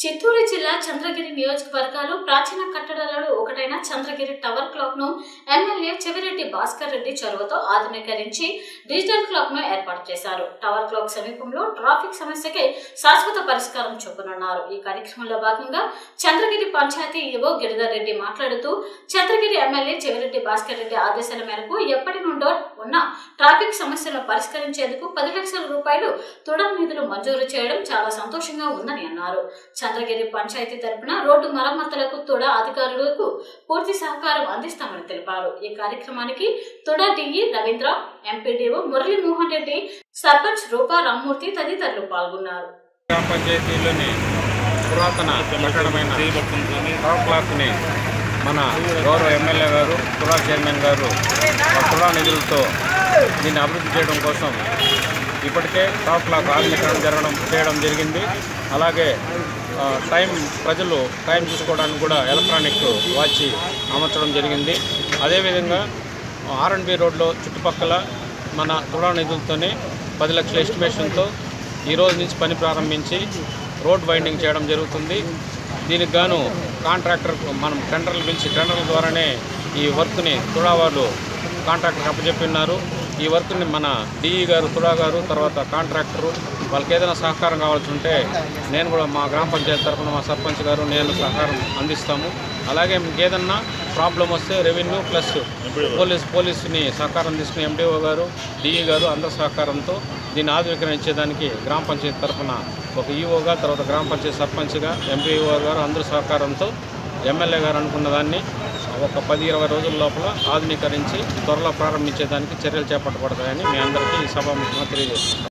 చిత్తూరు జిల్లా చంద్రగిరి నియోజకవర్గాలు ప్రాచీన కట్టడాలలో ఒకటైన చంద్రగిరి టవర్ క్లాక్ ను ఎమ్మెల్యే చెవిరెడ్డి భాస్కర్ రెడ్డి చొరవతో ఆధునీకరించి డిజిటల్ క్లాక్ ను ఏర్పాటు చేశారు టవర్ క్లాక్ సమీపంలో ట్రాఫిక్ సమస్యకి శాశ్వత పరిష్కారం చూపనున్నారు ఈ కార్యక్రమంలో భాగంగా చంద్రగిరి పంచాయతీ ఈవో గిరిధర్ రెడ్డి మాట్లాడుతూ చంద్రగిరి ఎమ్మెల్యే చెవిరెడ్డి భాస్కర్ రెడ్డి ఆదేశాల మేరకు ఎప్పటి నుండో ఉన్న ట్రాఫిక్ సమస్యలను పరిష్కరించేందుకు పది లక్షల రూపాయలు తుడా నిధులు మంజూరు చేయడం చాలా సంతోషంగా ఉందని అన్నారు చంద్రగిరి పంచాయతీ తరపున రోడ్డు మరమ్మతులకు తుడా అధికారులకు పూర్తి సహకారం అందిస్తామని తెలిపారు ఈ కార్యక్రమానికి TUDA DE Ravindra MPDO Muralimohan Reddy sarpanch Rupa Rammurthy తదితరులు పాల్గొన్నారు గ్రామ పంచాయతీలోని పురాతన కట్టడమైన పవర్ క్లాక్ని మన గౌరవ ఎమ్మెల్యే గారు తుడా చైర్మన్ గారు ఆ తుడా నిధులతో దీన్ని అభివృద్ధి చేయడం కోసం ఇప్పటికే పవర్ క్లాక్ ఆధునీకరణ జరగడం చేయడం జరిగింది అలాగే ఆ, టైం ప్రజలు టైం చూసుకోవడానికి కూడా ఎలక్ట్రానిక్ వాచ్ అమర్చడం జరిగింది అదేవిధంగా ఆర్ అండ్ బి రోడ్లో చుట్టుపక్కల మన తుడా నిధులతోనే పది లక్షల ఎస్టిమేషన్తో ఈ రోజు నుంచి పని ప్రారంభించి రోడ్ వైండింగ్ చేయడం జరుగుతుంది దీనికి గాను కాంట్రాక్టర్ మనం టెండర్లు పిలిచి టెండర్ల ద్వారానే ఈ వర్క్ని తుడా వాళ్ళు కాంట్రాక్టర్కి అప్పచెప్పిన్నారు ఈ వర్క్ని మన డిఈ గారు తుడా గారు తర్వాత కాంట్రాక్టరు వాళ్ళకి ఏదైనా సహకారం కావాల్సి ఉంటే నేను కూడా మా గ్రామ పంచాయతీ తరఫున మా సర్పంచ్ గారు నేను సహకారం అందిస్తాము అలాగే మీకు ఏదన్నా ప్రాబ్లం వస్తే రెవెన్యూ ప్లస్ పోలీస్ పోలీసుని సహకారం తీసుకుని ఎండిఓ గారు డిఈ గారు అందరి సహకారంతో దీన్ని ఆధునీకరణ ఇచ్చేదానికి గ్రామ పంచాయతీ తరఫున ఒక ఈఓగా తర్వాత గ్రామ పంచాయతీ సర్పంచ్గా ఎంపీఓ గారు అందరి సహకారంతో ఎమ్మెల్యే గారు అనుకున్న దాన్ని ఒక పది ఇరవై రోజుల లోపల ఆధునీకరించి త్వరలో ప్రారంభించేదానికి చర్యలు చేపట్టబడతాయని మీ అందరికీ ఈ సభాముఖంగా తెలియజేస్తున్నాను